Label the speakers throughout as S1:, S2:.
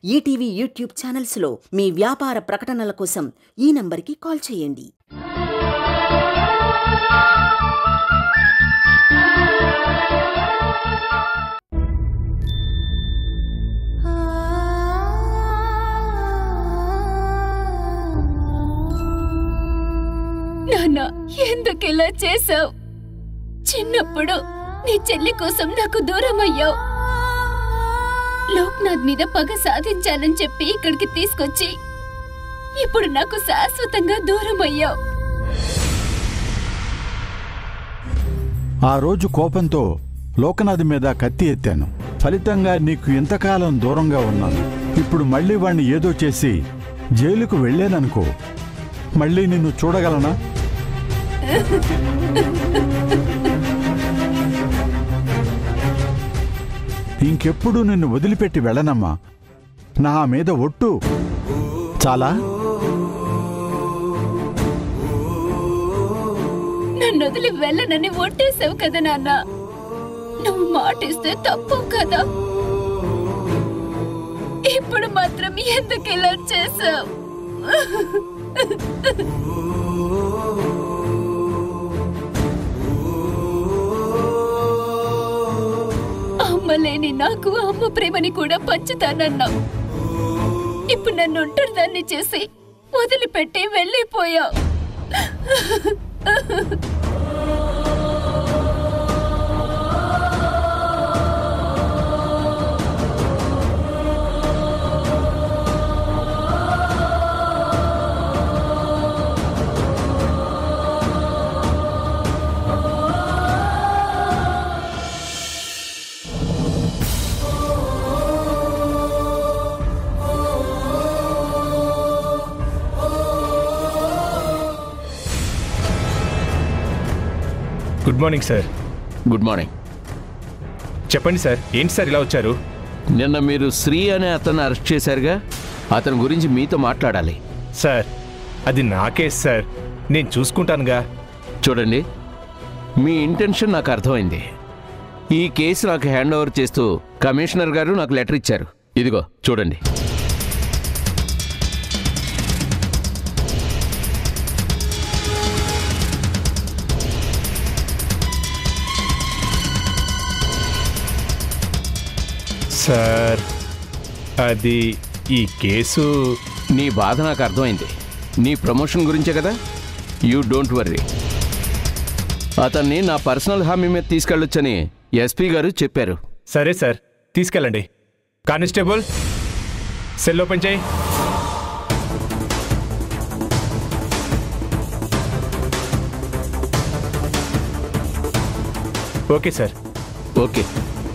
S1: ETV YouTube ఛానల్స్లో మీ వ్యాపార ప్రకటనల కోసం ఈ నంబర్కి కాల్ చేయండి
S2: నాన్న ఎందుకు ఇలా చేసావు చిన్నప్పుడు నీ చెల్లి కోసం నాకు దూరం అయ్యావు లోక్నాథ్ మీద పగ సాధించాలని చెప్పి ఇక్కడికి తీసుకొచ్చి ఇప్పుడు నాకు శాశ్వతంగా దూరం అయ్యావు
S3: ఆ రోజు కోపంతో లోకనాథ్ మీద కత్తి ఎత్తాను ఫలితంగా నీకు ఇంతకాలం దూరంగా ఉన్నాను ఇప్పుడు మళ్ళీ వాణ్ణి ఏదో చేసి జైలుకు వెళ్ళాననుకో మళ్ళీ నిన్ను చూడగలనా ఇంకెప్పుడు నిన్ను వదిలిపెట్టి వెళ్ళనమ్మా నా మీద ఒట్టు చాలా
S2: నన్ను వదిలి వెళ్ళనని ఒట్టేసావు కదా నాన్న నువ్వు మాటిస్తే తప్పు కదా ఇప్పుడు మాత్రం ఎందుకు ఇలా చేసావు అమ్మ లేని నాకు అమ్మ ప్రేమని కూడా పంచుతానన్నావు ఇప్పుడు నన్ను ఒంటరిదాన్ని చేసి వదిలిపెట్టి వెళ్ళిపోయావు
S4: good morning sir
S5: good morning
S4: చెప్పండి సార్ ఏంటి సార్ ఇలా వచ్చారు
S5: నిన్న మీరు శ్రీ అనే అతన్ని అరెస్ట్ చేశారుగా అతని గురించి మీతో మాట్లాడాలి
S4: సార్ అది నా కేసు సార్ నేను చూసుకుంటానుగా
S5: చూడండి మీ ఇంటెన్షన్ నాకు అర్థమైంది ఈ కేసు నాకు హ్యాండ్ ఓవర్ చేస్తూ కమిషనర్ గారు నాకు లెటర్ ఇచ్చారు ఇదిగో చూడండి
S4: సార్ అది ఈ కేసు
S5: నీ బాధ నాకు అర్థమైంది నీ ప్రమోషన్ గురించే కదా యూ డోంట్ వర్రీ అతన్ని నా పర్సనల్ హామీ మీద తీసుకెళ్ళొచ్చని ఎస్పీ గారు చెప్పారు
S4: సరే సార్ తీసుకెళ్ళండి కానిస్టేబుల్ సెల్ ఓపెన్ చేయి okay sir
S5: okay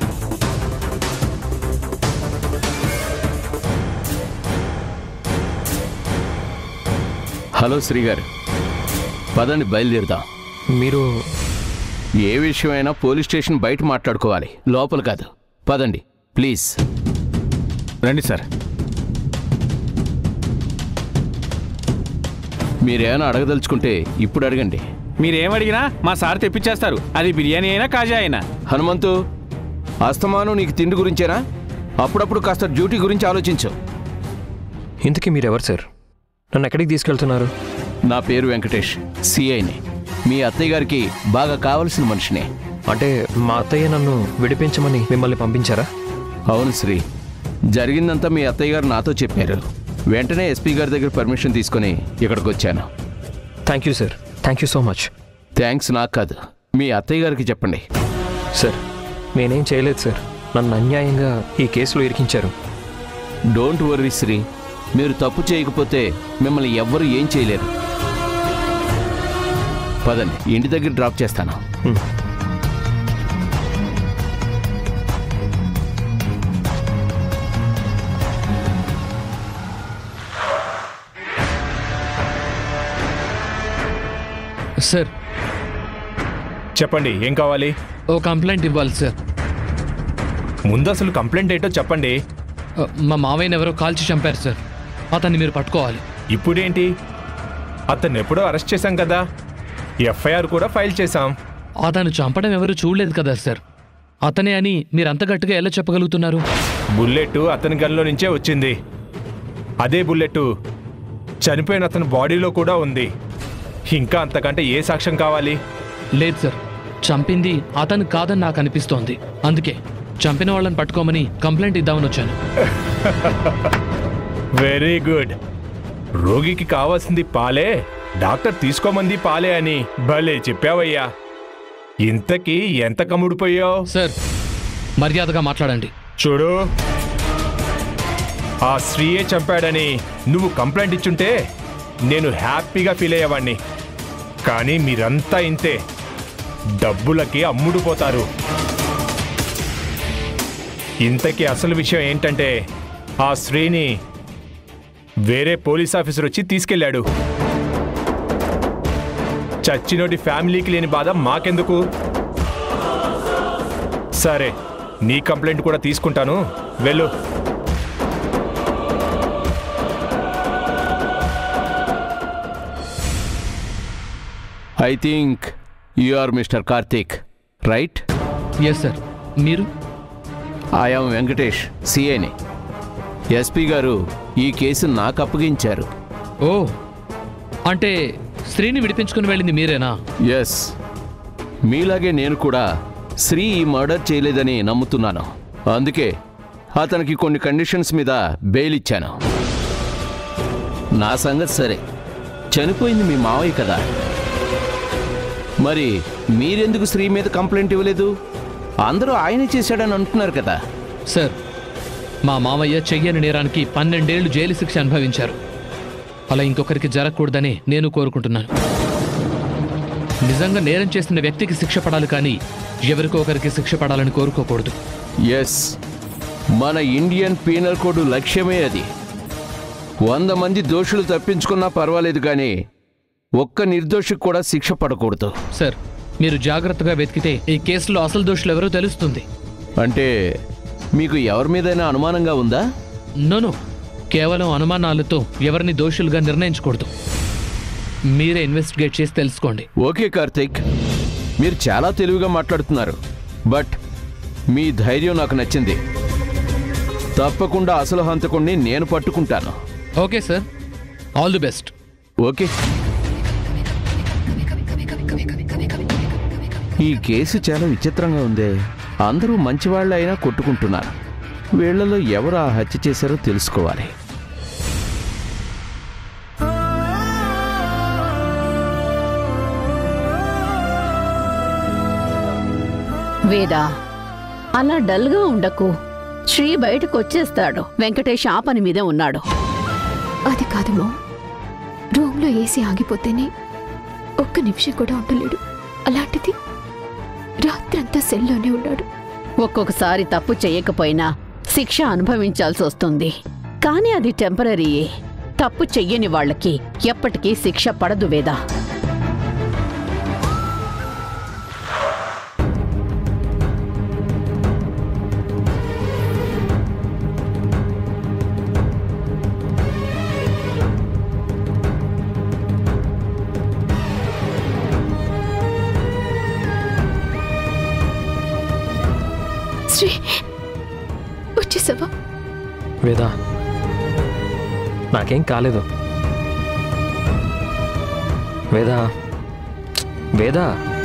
S5: hello Shri garu పదండి బయలుదేరుదాం
S6: మీరు
S5: ఏ విషయమైనా పోలీస్ స్టేషన్ బయట మాట్లాడుకోవాలి లోపల కాదు పదండి ప్లీజ్
S3: రండి సార్
S5: మీరేమైనా అడగదలుచుకుంటే ఇప్పుడు అడగండి
S7: మీరేమడిగినా మా సార్ తెప్పించేస్తారు అది బిర్యానీ అయినా కాజా అయినా
S5: హనుమంతు అస్తమానం నీకు తిండి గురించేనా అప్పుడప్పుడు కాస్త డ్యూటీ గురించి ఆలోచించు
S6: ఇంతకీ మీరెవరు సార్ నన్ను ఎక్కడికి తీసుకెళ్తున్నారు
S5: నా పేరు వెంకటేష్ సిఐని మీ అత్తయ్య గారికి బాగా కావలసిన మనిషినే
S6: అంటే మా అత్తయ్య నన్ను విడిపించమని మిమ్మల్ని పంపించారా
S5: అవును శ్రీ జరిగిందంతా మీ అత్తయ్య గారు నాతో చెప్పారు వెంటనే ఎస్పీ గారి దగ్గర పర్మిషన్ తీసుకొని ఇక్కడికి వచ్చాను
S6: thank you sir thank you so much
S5: thanks నాకు కాదు మీ అత్తయ్య గారికి చెప్పండి
S6: సార్ నేనేం చేయలేదు సార్ నన్ను అన్యాయంగా ఈ కేసులో ఇరికించారు
S5: డోంట్ వర్రీ శ్రీ మీరు తప్పు చేయకపోతే మిమ్మల్ని ఎవ్వరూ ఏం చేయలేరు పదండి ఇంటి దగ్గర డ్రాప్ చేస్తాను
S6: హ్మ్.
S8: సార్
S4: చెప్పండి ఏం కావాలి
S8: ఓ కంప్లైంట్ ఇవ్వాలి సార్
S4: ముందు అసలు కంప్లైంట్ ఏంటో చెప్పండి
S8: ఆ, మా మావయ్యని ఎవరో కాల్చి చంపారు సార్ అతన్ని మీరు పట్టుకోవాలి
S4: ఇప్పుడేంటి అతన్ని ఎప్పుడో అరెస్ట్ చేశాం కదా ఎఫ్ఐఆర్ కూడా ఫైల్ చేశాం
S8: అతను చంపడం ఎవరు చూడలేదు కదా సార్ అతనే అని మీరు అంత గట్టిగా ఎలా చెప్పగలుగుతున్నారు
S4: బుల్లెట్ అతని గన్లో నుంచే వచ్చింది అదే బుల్లెట్ చనిపోయిన అతని బాడీలో కూడా ఉంది ఇంకా అంతకంటే ఏ సాక్ష్యం కావాలి
S8: లేదు సార్ చంపింది అతను కాదని నాకు అనిపిస్తోంది అందుకే చంపిన వాళ్ళని పట్టుకోమని కంప్లైంట్ ఇద్దామని వచ్చాను
S4: వెరీ గుడ్ రోగికి కావాల్సింది పాలే డాక్టర్ తీసుకోమంది పాలే అని భలే చెప్పావయ్యా ఇంతకీ ఎంత కమ్ముడిపోయావు
S8: సార్ మర్యాదగా మాట్లాడండి
S4: చూడు ఆ స్త్రీయే చంపాడని నువ్వు కంప్లైంట్ ఇచ్చుంటే నేను హ్యాపీగా ఫీల్ అయ్యేవాణ్ణి కానీ మీరంతా ఇంతే డబ్బులకి అమ్ముడుపోతారు ఇంతకీ అసలు విషయం ఏంటంటే ఆ స్త్రీని వేరే పోలీస్ ఆఫీసర్ వచ్చి తీసుకెళ్ళాడు చచ్చినోటి ఫ్యామిలీకి లేని బాధ మాకెందుకు సరే నీ కంప్లైంట్ కూడా తీసుకుంటాను వెళ్ళు
S5: I think you are Mister Karthik right
S8: yes sir మీరు
S5: ఐఎమ్ వెంకటేష్ సిఏని ఎస్పీ గారు ఈ కేసు నాకు అప్పగించారు
S8: ఓ అంటే స్త్రీని విడిపించుకుని వెళ్ళింది మీరేనా
S5: ఎస్ మీలాగే నేను కూడా శ్రీ ఈ మర్డర్ చేయలేదని నమ్ముతున్నాను అందుకే అతనికి కొన్ని కండిషన్స్ మీద బెయిల్ ఇచ్చాను నా సంగతి సరే చనిపోయింది మీ మావయ్య కదా మరి మీరెందుకు శ్రీ మీద కంప్లైంట్ ఇవ్వలేదు అందరూ ఆయనే చేశాడని అంటున్నారు కదా
S8: సార్ మా మామయ్య చెయ్యని నేరానికి పన్నెండేళ్లు జైలు శిక్ష అనుభవించారు అలా ఇంకొకరికి జరగకూడదని నేను కోరుకుంటున్నాను నిజంగా నేరం చేసిన వ్యక్తికి శిక్ష పడాలి కానీ ఎవరికో ఒకరికి శిక్ష పడాలని కోరుకోకూడదు
S5: ఎస్ మన ఇండియన్ పీనల్ కోడ్ లక్ష్యమే అది వంద మంది దోషులు తప్పించుకున్నా పర్వాలేదు కానీ ఒక్క నిర్దోషికి కూడా శిక్ష పడకూడదు
S8: సార్ మీరు జాగ్రత్తగా వెతికితే ఈ కేసులో అసలు దోషులు ఎవరో తెలుస్తుంది
S5: అంటే మీకు ఎవరి మీదైనా అనుమానంగా ఉందా
S8: నోను కేవలం అనుమానాలతో ఎవరిని దోషులుగా నిర్ణయించకూడదు మీరే ఇన్వెస్టిగేట్ చేసి తెలుసుకోండి
S5: ఓకే కార్తీక్ మీరు చాలా తెలివిగా మాట్లాడుతున్నారు బట్ మీ ధైర్యం నాకు నచ్చింది తప్పకుండా అసలు హంతకుణ్ణి నేను పట్టుకుంటాను
S8: okay sir all the best
S5: okay ఈ కేసు చాలా విచిత్రంగా ఉంది అందరూ మంచివాళ్ళ అయినా కొట్టుకుంటున్నారు వీళ్లలో ఎవరు ఆ హత్య చేశారో తెలుసుకోవాలి
S9: వేదా అలా డల్గా ఉండకు శ్రీ బయటకు వచ్చేస్తాడు వెంకటేష్ ఆ పని మీదే ఉన్నాడు
S2: అది కాదు మా రూమ్లో ఏసీ ఆగిపోతేనే ఒక్క నిమిషం కూడా ఉండలేడు అలాంటిది రాత్రంతా సెల్లోనే ఉన్నాడు
S9: ఒక్కొక్కసారి తప్పు చేయకపోయినా శిక్ష అనుభవించాల్సి వస్తుంది కానీ అది టెంపరీయే తప్పు చెయ్యని వాళ్ళకి ఎప్పటికీ శిక్ష పడదు వేదా
S2: శ్రీ వచ్చేసావా
S6: వేదా నాకేం కాలేదు వేదా వేదా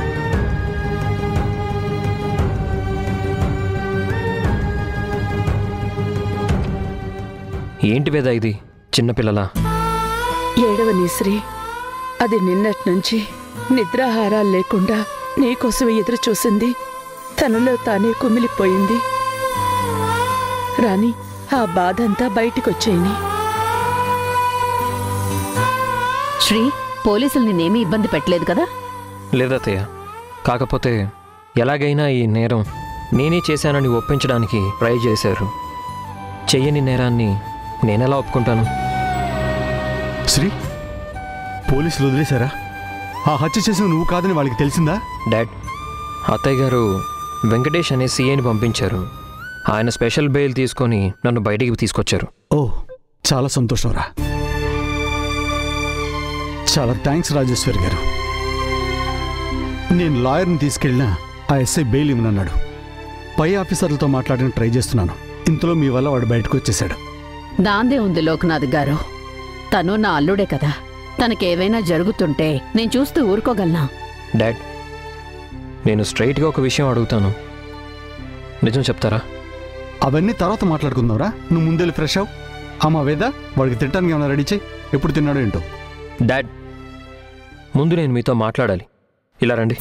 S6: ఏంటి వేదా ఇది చిన్నపిల్లలా
S10: ఏడవ శ్రీ అది నిన్నటి నుంచి నిద్రాహారాలు లేకుండా నీకోసం ఎదురు చూసింది తనలో తానే కుమిలిపోయింది రాని ఆ బాధంతా బయటికొచ్చేయని
S9: శ్రీ పోలీసులు నిన్నేమీ ఇబ్బంది పెట్టలేదు కదా
S6: లేదత్తయ్య కాకపోతే ఎలాగైనా ఈ నేరం నేనే చేశానని ఒప్పించడానికి ట్రై చేశారు చెయ్యని నేరాన్ని నేనెలా ఒప్పుకుంటాను
S11: శ్రీ పోలీసులు వదిలేశారా ఆ హత్య చేసిన నువ్వు కాదని వాళ్ళకి తెలిసిందా
S6: డాడ్ అత్తయ్య గారు వెంకటేష్ అనే సీఏని పంపించారు ఆయన స్పెషల్ బెయిల్ తీసుకొని నన్ను బయటికి తీసుకొచ్చారు
S11: ఓ చాలా సంతోషం రా చాలా థ్యాంక్స్ రాజేశ్వరి గారు నేను లాయర్ని తీసుకెళ్ళినా ఆ ఎస్ఐ బెయిల్ ఇవ్వనన్నాడు పై ఆఫీసర్లతో మాట్లాడిన ట్రై చేస్తున్నాను ఇంతలో మీ వల్ల వాడు బయటకు వచ్చేసాడు
S9: దాందే ఉంది లోకనాథ్ గారు తను నా అల్లుడే కదా తనకేవైనా జరుగుతుంటే నేను చూస్తూ ఊరుకోగలనా
S6: డాడ్ నేను స్ట్రైట్గా ఒక విషయం అడుగుతాను నిజం చెప్తారా
S11: అవన్నీ తర్వాత మాట్లాడుకుందాంరా నువ్వు ముందెళ్ళి ఫ్రెష్ అవ్ అమ్మా వేద వాడికి తినడానికి ఏమైనా రెడీ చేయి ఎప్పుడు తిన్నాడో ఏంటో
S6: డాడ్ ముందు నేను మీతో మాట్లాడాలి ఇలా రండి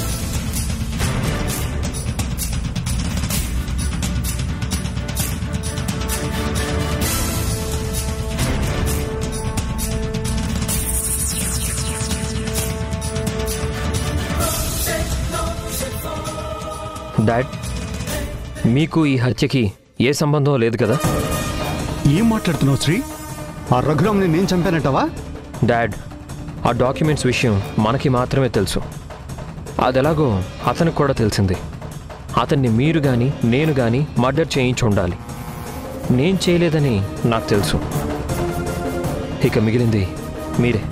S6: డాడ్ మీకు ఈ హత్యకి ఏ సంబంధం లేదు కదా
S11: ఏం మాట్లాడుతున్నావు శ్రీ ఆ రఘురామ్ని నేను చంపానంటావా
S6: డాడ్ ఆ డాక్యుమెంట్స్ విషయం మనకి మాత్రమే తెలుసు అదెలాగో అతనికి కూడా తెలిసింది అతన్ని మీరు కానీ నేను కానీ మర్డర్ చేయించి ఉండాలి నేను చేయలేదని నాకు తెలుసు ఇక మిగిలింది మీరే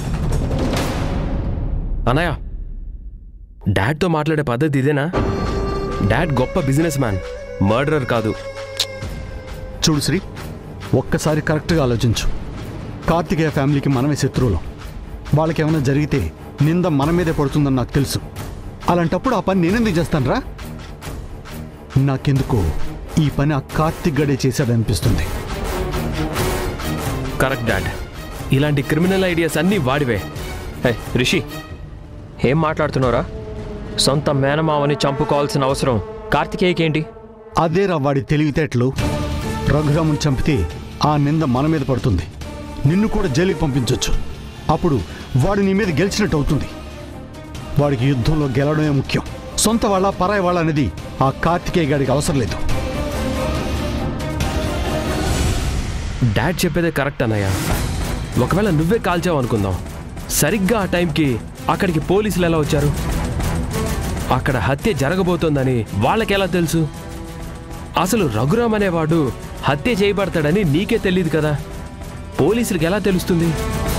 S12: అన్నయ్య డాడ్తో మాట్లాడే పద్ధతి ఇదేనా డాడ్ గొప్ప బిజినెస్ మ్యాన్ మర్డరర్ కాదు
S11: చూడు శ్రీ ఒక్కసారి కరెక్ట్గా ఆలోచించు కార్తికేయ ఫ్యామిలీకి మనమే శత్రువులం వాళ్ళకి ఏమైనా జరిగితే నింద మన మీదే పడుతుందని నాకు తెలుసు అలాంటప్పుడు ఆ పని నేనెందుకు చేస్తానురా నాకెందుకో ఈ పని ఆ కార్తిక్ గడే చేశాడనిపిస్తుంది
S12: కరెక్ట్ డాడ్ ఇలాంటి క్రిమినల్ ఐడియాస్ అన్నీ వాడివే
S6: హే రిషి ఏం మాట్లాడుతున్నారా సొంత మేనమావని చంపుకోవాల్సిన అవసరం కార్తికేయకి ఏంటి
S11: అదేరా వాడి తెలివితేటలు రఘురాముని చంపితే ఆ నింద మన మీద పడుతుంది నిన్ను కూడా జైలుకి పంపించవచ్చు అప్పుడు వాడు నీ మీద గెలిచినట్టు అవుతుంది వాడికి యుద్ధంలో గెలవడమే ముఖ్యం సొంత వాళ్ళ పరాయి వాళ్ళ అనేది ఆ కార్తికేయ గాడికి అవసరం లేదు
S12: డాడ్ చెప్పేదే కరెక్ట్ అన్నయ్య ఒకవేళ నువ్వే కాల్చావు అనుకుందాం సరిగ్గా ఆ టైంకి అక్కడికి పోలీసులు ఎలా వచ్చారు అక్కడ హత్య జరగబోతోందని వాళ్ళకెలా తెలుసు అసలు రఘురామ్ అనేవాడు హత్య చేయబడతాడని నీకే తెలియదు కదా పోలీసులకు ఎలా తెలుస్తుంది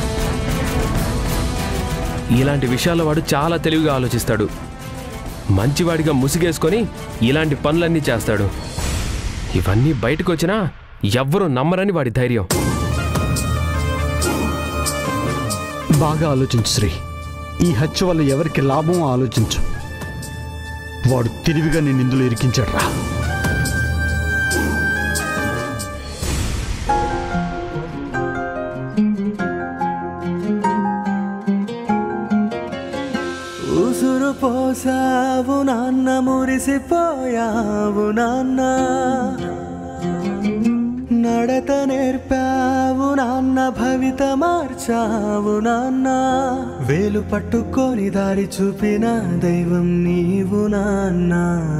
S12: ఇలాంటి విషయాల్లో వాడు చాలా తెలివిగా ఆలోచిస్తాడు మంచివాడిగా ముసిగేసుకొని ఇలాంటి పనులన్నీ చేస్తాడు ఇవన్నీ బయటకు వచ్చినా ఎవ్వరూ నమ్మరని వాడి ధైర్యం
S11: బాగా ఆలోచించు శ్రీ ఈ హత్య వల్ల ఎవరికి లాభమో ఆలోచించు వాడు తెలివిగా నేను ఇందులో ఇరికించాడు రా
S13: ఉసురు పోసావు నాన్న మురిసిపోయావు నాన్న నడత నేర్పావు నాన్న భవిత మార్చావు నాన్న వేలు పట్టుకొని దారి చూపిన దైవం నీవు నాన్న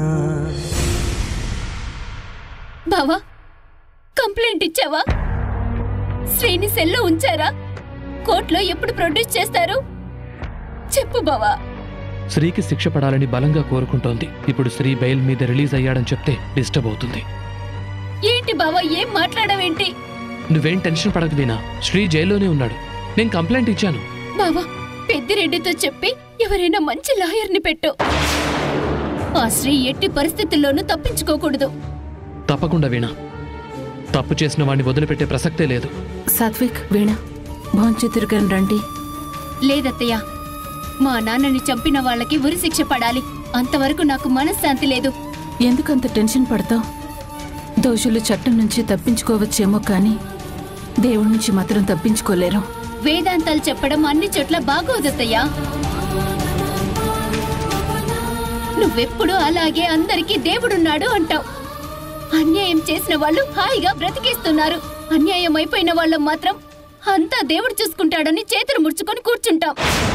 S2: బావా కంప్లైంట్ ఇచ్చావా శ్రీని సెల్లో ఉంచారా కోర్టులో ఎప్పుడు ప్రొడ్యూస్ చేస్తారు చెప్పు బావా
S8: శ్రీకి శిక్ష పడాలని బలంగా కోరుకుంటోంది ఇప్పుడు శ్రీ బెయిల్ మీద రిలీజ్ అయ్యాడని చెప్తే డిస్టర్బ్ అవుతుంది
S2: ఏంటి బావా ఏం మాట్లాడవేంటి
S8: నువ్వేం టెన్షన్ పడకు వీణా శ్రీ జైల్లోనే ఉన్నాడు నేను కంప్లైంట్ ఇచ్చాను
S2: బావా పెద్దిరెడ్డితో చెప్పి ఎవరైనా మంచి లాయర్ని పెట్టు ఆ శ్రీ ఎట్టి పరిస్థితుల్లోనూ తప్పించుకోకూడదు
S8: తప్పకుండా వీణా తప్పు చేసిన వాడిని వదిలిపెట్టే ప్రసక్తే లేదు
S10: సాత్విక్ వీణ భోంచెతురుగని రండి
S2: లేదత్తయ్య మా నాన్నని చంపిన వాళ్ళకి ఉరి శిక్ష పడాలి అంతవరకు నాకు మనశ్శాంతి లేదు
S10: ఎందుకంత టెన్షన్ పడతావు దోషులు చట్టం నుంచి తప్పించుకోవచ్చేమో కానీ దేవుడి నుంచి మాత్రం తప్పించుకోలేరు
S2: వేదాంతాలు చెప్పడం అన్ని చోట్ల బాగోదత్తయ్యా నువ్వెప్పుడు అలాగే అందరికీ దేవుడున్నాడు అంటావు అన్యాయం చేసిన వాళ్ళు హాయిగా బ్రతికేస్తున్నారు అన్యాయం అయిపోయిన వాళ్ళం మాత్రం అంతా దేవుడు చూసుకుంటాడని చేతులు ముడుచుకొని కూర్చుంటాం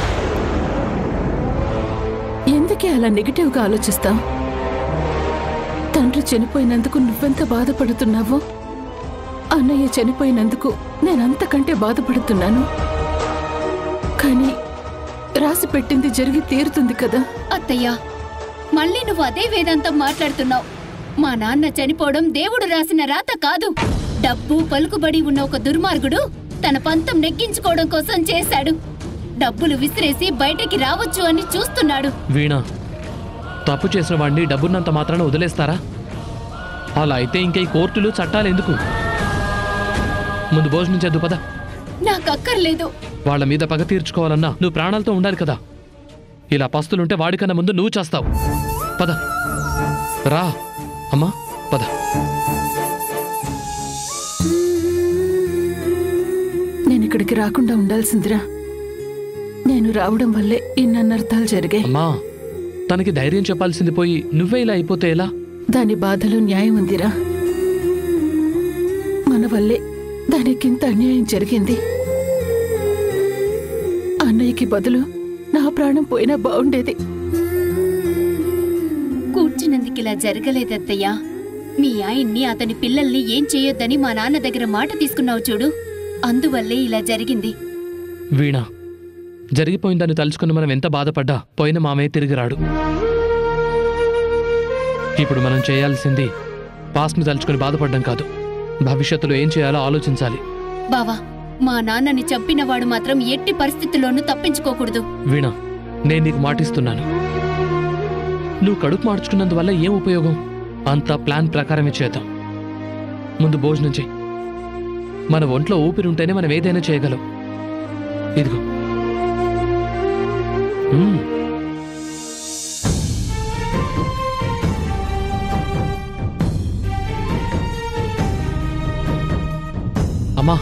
S10: ఎందుకే అలా నెగిటివ్గా ఆలోచిస్తావు తండ్రి చనిపోయినందుకు నువ్వెంత బాధపడుతున్నావో అన్నయ్య చనిపోయినందుకు నేనంతకంటే బాధపడుతున్నాను కానీ రాసి పెట్టింది జరిగి తీరుతుంది కదా
S2: అత్తయ్య మళ్ళీ నువ్వు అదే వేదాంతం మాట్లాడుతున్నావు మా నాన్న చనిపోవడం దేవుడు రాసిన రాత కాదు డబ్బు పలుకుబడి ఉన్న ఒక దుర్మార్గుడు తన పంతం నెగ్గించుకోవడం కోసం చేశాడు డబ్బులు విసిరేసి బయటికి రావచ్చు అని చూస్తున్నాడు
S8: వీణా తప్పు చేసిన వాడిని డబ్బున్నంత మాత్రాన వదిలేస్తారా అలా అయితే ఇంకా ఈ కోర్టులు చట్టాలు ఎందుకు ముందు భోజనం చేద్దు పద
S2: నాకు అక్కర్లేదు
S8: వాళ్ళ మీద పగ తీర్చుకోవాలన్నా నువ్వు ప్రాణాలతో ఉండాలి కదా ఇలా పస్తులుంటే వాడికన్నా ముందు నువ్వు చేస్తావు పద రా అమ్మా పద
S10: నేను ఇక్కడికి రాకుండా ఉండాల్సిందిరా నేను రావడం వల్లే ఇన్ని అనర్థాలు జరిగాయి
S8: అమ్మా తనకి ధైర్యం చెప్పాల్సింది పోయి నువ్వే ఇలా అయిపోతే ఎలా
S10: దాని బాధలో న్యాయం ఉందిరా మన వల్లే దానికింత అన్యాయం జరిగింది అన్నయ్యకి బదులు నా ప్రాణం పోయినా బాగుండేది
S2: కూర్చున్నందుకు ఇలా జరగలేదత్తయ్యా మీ ఆయన్ని అతని పిల్లల్ని ఏం చేయొద్దని మా నాన్న దగ్గర మాట తీసుకున్నావు చూడు అందువల్లే ఇలా జరిగింది
S8: వీణ జరిగిపోయిందని తలుచుకుని మనం ఎంత బాధపడ్డా పోయిన మామయ్య తిరిగి రాడు ఇప్పుడు మనం చేయాల్సింది పాస్ట్ని తలుచుకుని బాధపడడం కాదు భవిష్యత్తులో ఏం చేయాలో ఆలోచించాలి
S2: బావా మా నాన్నని చంపినవాడు మాత్రం ఎట్టి పరిస్థితుల్లోనూ తప్పించుకోకూడదు
S8: వీణ నేను నీకు మాటిస్తున్నాను నువ్వు కడుపు మార్చుకున్నందువల్ల ఏం ఉపయోగం అంతా ప్లాన్ ప్రకారమే చేద్దాం ముందు భోజనం చెయ్యి మన ఒంట్లో ఊపిరి ఉంటేనే మనం ఏదైనా చేయగలం ఇదిగో మ్మ్. అమ్మా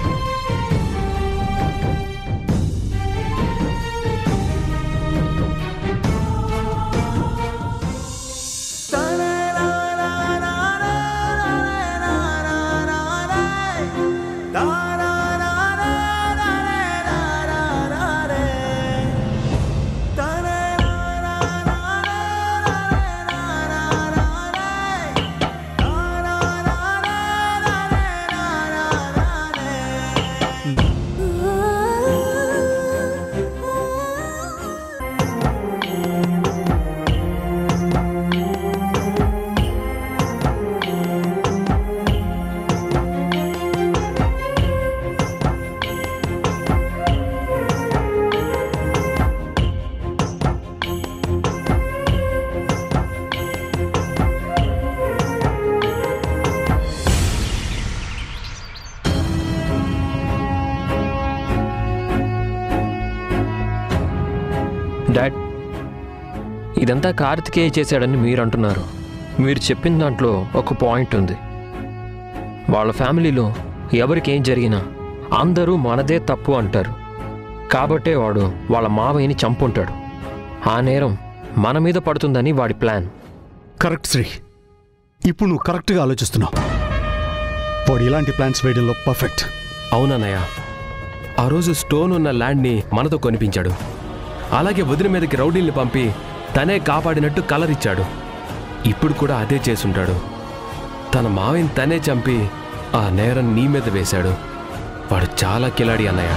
S6: డాడ్ ఇదంతా కార్తికేయ చేశాడని మీరు అంటున్నారు మీరు చెప్పిన దాంట్లో ఒక పాయింట్ ఉంది వాళ్ళ ఫ్యామిలీలో ఎవరికి ఏం జరిగినా అందరూ మనదే తప్పు అంటారు కాబట్టే వాడు వాళ్ళ మావయ్యని చంపుంటాడు ఆ నేరం మన మీద పడుతుందని వాడి ప్లాన్
S11: కరెక్ట్ శ్రీ ఇప్పుడు నువ్వు కరెక్ట్గా ఆలోచిస్తున్నావు వాడు ఇలాంటి ప్లాన్స్ వేయడంలో పర్ఫెక్ట్
S12: అవునన్నయ్య ఆ రోజు స్టోన్ ఉన్న ల్యాండ్ని మనతో కొనిపించాడు అలాగే వదిన మీదకి రౌడీల్ని పంపి తనే కాపాడినట్టు కలర్ ఇచ్చాడు ఇప్పుడు కూడా అదే చేసుంటాడు తన మావిని తనే చంపి ఆ నేరం నీ మీద వేశాడు వాడు చాలా కిలాడి అన్నయ్య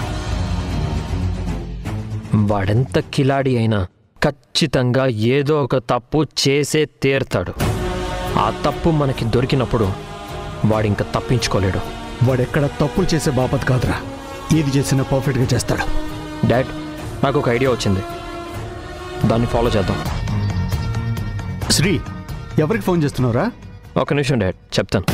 S6: వాడెంత కిలాడి అయినా ఖచ్చితంగా ఏదో ఒక తప్పు చేసే తీరుతాడు ఆ తప్పు మనకి దొరికినప్పుడు వాడింక తప్పించుకోలేడు
S11: వాడెక్కడ తప్పులు చేసే బాపత్ కాదురా ఏది చేసినా పర్ఫెక్ట్గా చేస్తాడు
S6: డాడ్ నాకు ఒక ఐడియా వచ్చింది దాన్ని ఫాలో చేద్దాం
S11: శ్రీ ఎవరికి ఫోన్ చేస్తున్నావురా
S6: ఒక నిమిషం డాడ్ చెప్తాను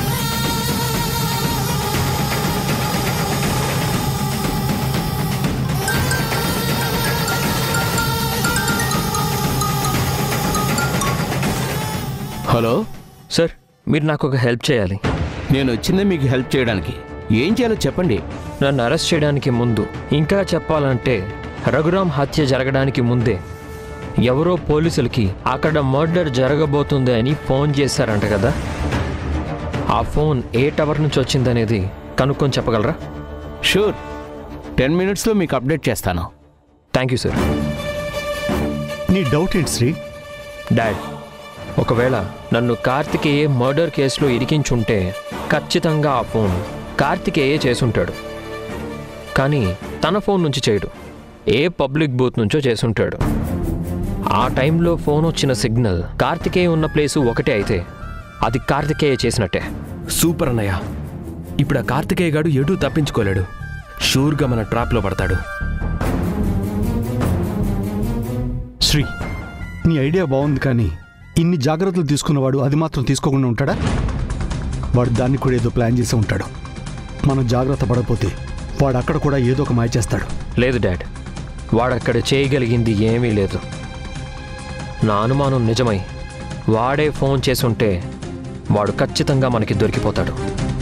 S5: హలో
S6: సార్ మీరు నాకు ఒక హెల్ప్ చేయాలి
S5: నేను వచ్చిందే మీకు హెల్ప్ చేయడానికి ఏం చేయాలో చెప్పండి
S6: నన్ను అరెస్ట్ చేయడానికి ముందు ఇంకా చెప్పాలంటే రఘురామ్ హత్య జరగడానికి ముందే ఎవరో పోలీసులకి అక్కడ మర్డర్ జరగబోతుంది అని ఫోన్ చేశారంట కదా ఆ ఫోన్ ఏ టవర్ నుంచి వచ్చిందనేది కనుక్కొని చెప్పగలరా
S5: షూర్ టెన్ మినిట్స్లో మీకు అప్డేట్ చేస్తాను
S6: థ్యాంక్ యూ సార్
S11: నీ డౌట్ ఏంటి శ్రీ
S6: డాడ్ ఒకవేళ నన్ను కార్తికేయ మర్డర్ కేసులో ఇరికించుంటే ఖచ్చితంగా ఆ ఫోన్ కార్తికేయే చేసుంటాడు కానీ తన ఫోన్ నుంచి చేయడు ఏ పబ్లిక్ బూత్ నుంచో చేసుంటాడు ఆ టైంలో ఫోన్ వచ్చిన సిగ్నల్ కార్తికేయ ఉన్న ప్లేసు ఒకటే అయితే అది కార్తికేయ చేసినట్టే
S12: సూపర్ అన్నయ్య ఇప్పుడు ఆ కార్తికేయ గాడు ఎటూ తప్పించుకోలేడు షూర్గా మన ట్రాప్లో పడతాడు
S11: శ్రీ నీ ఐడియా బాగుంది కానీ ఇన్ని జాగ్రత్తలు తీసుకున్నవాడు అది మాత్రం తీసుకోకుండా ఉంటాడా వాడు దాన్ని కూడా ఏదో ప్లాన్ చేసి ఉంటాడు మనం జాగ్రత్త పడకపోతే వాడు అక్కడ కూడా ఏదో ఒక మాయ చేస్తాడు
S6: లేదు డాడ్ వాడక్కడ చేయగలిగింది ఏమీ లేదు నా అనుమానం నిజమై వాడే ఫోన్ చేసి ఉంటే వాడు ఖచ్చితంగా మనకి దొరికిపోతాడు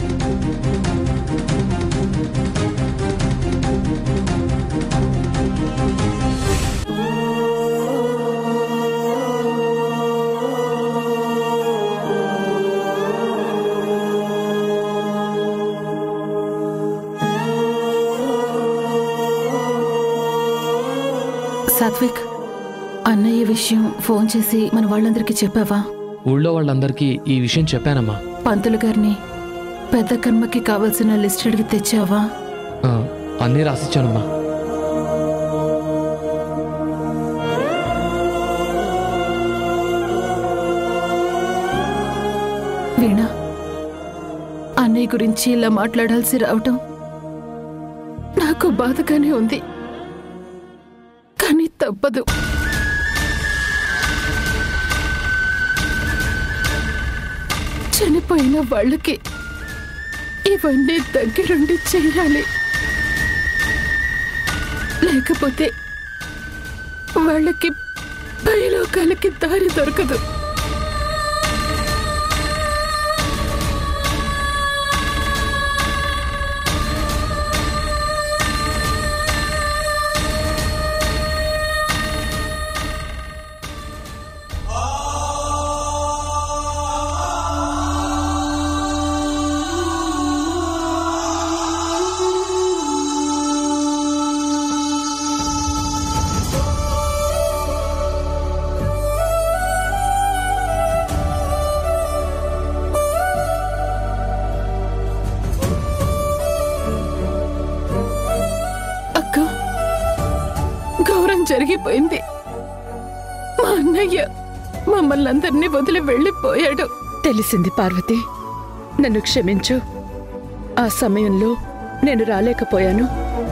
S10: సాత్విక్ అన్నయ్య విషయం ఫోన్ చేసి మన వాళ్ళందరికీ చెప్పావా
S8: ఊళ్ళో వాళ్ళందరికీ ఈ విషయం చెప్పానమ్మా
S10: పంతులు గారిని పెద్ద కర్మకి కావలసిన లిస్ట్ అడిగి తెచ్చావా
S8: ఆ, అన్నీ రాసిచ్చానమ్మా
S10: వీణా అన్నయ్య గురించి ఇలా మాట్లాడాల్సి రావటం నాకు బాధగానే ఉంది కానీ తప్పదు చనిపోయిన వాళ్ళకి ఇవన్నీ దగ్గరుండి చెయ్యాలి లేకపోతే వాళ్ళకి పైలోకాలకి దారి దొరకదు అక్క గౌరవం జరిగిపోయింది మా అన్నయ్య మమ్మల్ని అందరినీ వదిలి వెళ్ళిపోయాడు
S14: తెలిసింది పార్వతి నన్ను క్షమించు ఆ సమయంలో నేను రాలేకపోయాను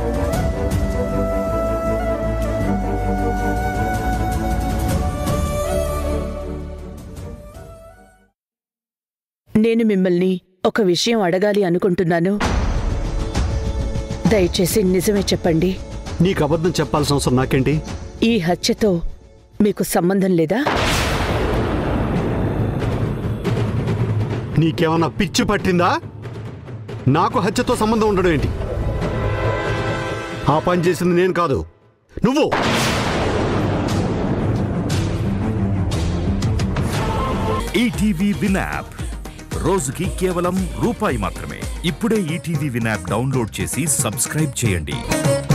S14: నేను మిమ్మల్ని ఒక విషయం అడగాలి అనుకుంటున్నాను దయచేసి నిజమే చెప్పండి
S11: నీకు అబద్ధం చెప్పాల్సిన అవసరం నాకేంటి
S14: ఈ హత్యతో మీకు సంబంధం లేదా
S11: నీకేమన్నా పిచ్చి పట్టిందా నాకు హత్యతో సంబంధం ఉండడం ఏంటి ఆ పని చేసింది నేను కాదు నువ్వు
S15: ఈటీవీ విన్ యాప్ రోజుకి కేవలం రూపాయి మాత్రమే ఇప్పుడే ఈటీవీ విన్ యాప్ డౌన్లోడ్ చేసి సబ్స్క్రైబ్ చేయండి